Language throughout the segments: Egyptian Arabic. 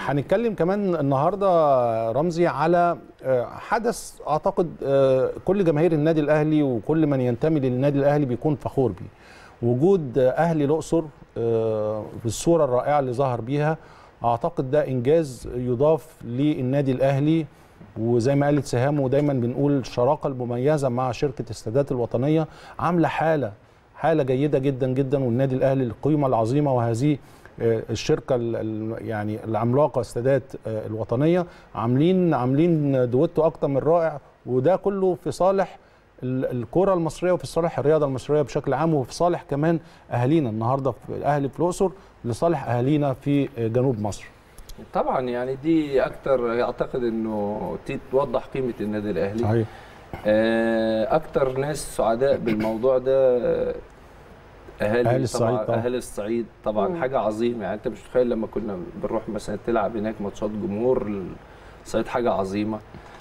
هنتكلم كمان النهارده رمزي على آه، حدث اعتقد آه، كل جماهير النادي الاهلي وكل من ينتمي للنادي الاهلي بيكون فخور بيه وجود آه، اهلي الاقصر آه، بالصوره الرائعه اللي ظهر بيها اعتقد ده انجاز يضاف للنادي الاهلي وزي ما قالت سهام ودايما بنقول الشراكه المميزه مع شركه السادات الوطنيه عامله حاله حاله جيده جدا جدا والنادي الاهلي القيمه العظيمه وهذه آه، الشركه ال- ال- يعني العملاقه السادات آه، الوطنيه عاملين عاملين دويتو اكتر من رائع وده كله في صالح ال- الكره المصريه وفي صالح الرياضه المصريه بشكل عام وفي صالح كمان اهالينا النهارده في الاهلي في الاقصر لصالح اهالينا في آه، جنوب مصر طبعا يعني دي اكتر اعتقد انه دي توضح قيمه النادي الاهلي صحيح آه، اكتر ناس سعداء بالموضوع ده آه، اهالي أهالي الصعيد طبعا طبعاً. اهالي الصعيد طبعا مم. حاجه عظيمه يعني انت مش متخيل لما كنا بنروح مثلا تلعب هناك ماتشات جمهور الصعيد حاجه عظيمه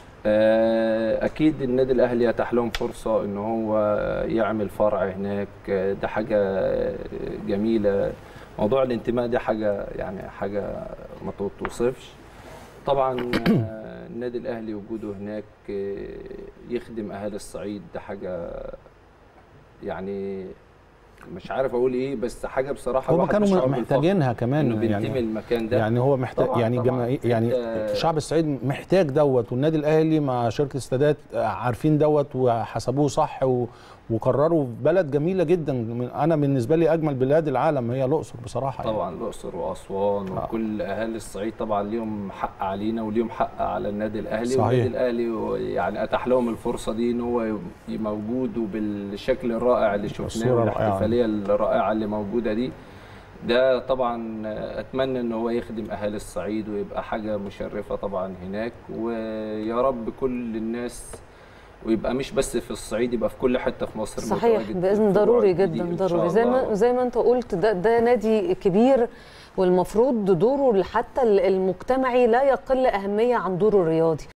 آه، اكيد النادي الاهلي يتاح لهم فرصه ان هو يعمل فرع هناك آه، ده حاجه جميله موضوع الانتماء ده حاجه يعني حاجه ما توصفش طبعا آه، النادي الاهلي وجوده هناك آه، يخدم اهالي الصعيد ده حاجه يعني مش عارف اقول ايه بس حاجه بصراحه هم الواحد كانوا بيشعر محتاجينها بالفخر كمان انه بينتمي يعني المكان ده يعني هو محتاج طبعاً، يعني طبعاً. جماهير يعني أنت- شعب الصعيد محتاج دوت والنادي الاهلي مع شركه السادات عارفين دوت وحسبوه صح و... وقرروا في بلد جميله جدا من- انا بالنسبه لي اجمل بلاد العالم هي الاقصر بصراحه يعني. طبعا الاقصر واسوان آه. وكل اهالي الصعيد طبعا ليهم حق علينا وليهم حق على النادي الاهلي صحيح. والنادي الاهلي يعني اتاح لهم الفرصه دي ان هو يبقى موجود وبالشكل الرائع اللي شفناه الصورة الرائعة. والاحتفاليه الرائعه اللي موجوده دي ده طبعا اتمنى ان هو يخدم اهالي الصعيد ويبقى حاجه مشرفه طبعا هناك ويا رب كل الناس ويبقى مش بس في الصعيد يبقى في كل حته في مصر صحيح متواجد باذن في ضروري الفروع دي جدا إن شاء ضروري زي الله. ما زي ما انت قلت ده ده نادي كبير والمفروض دوره حتى المجتمعي لا يقل اهميه عن دوره الرياضي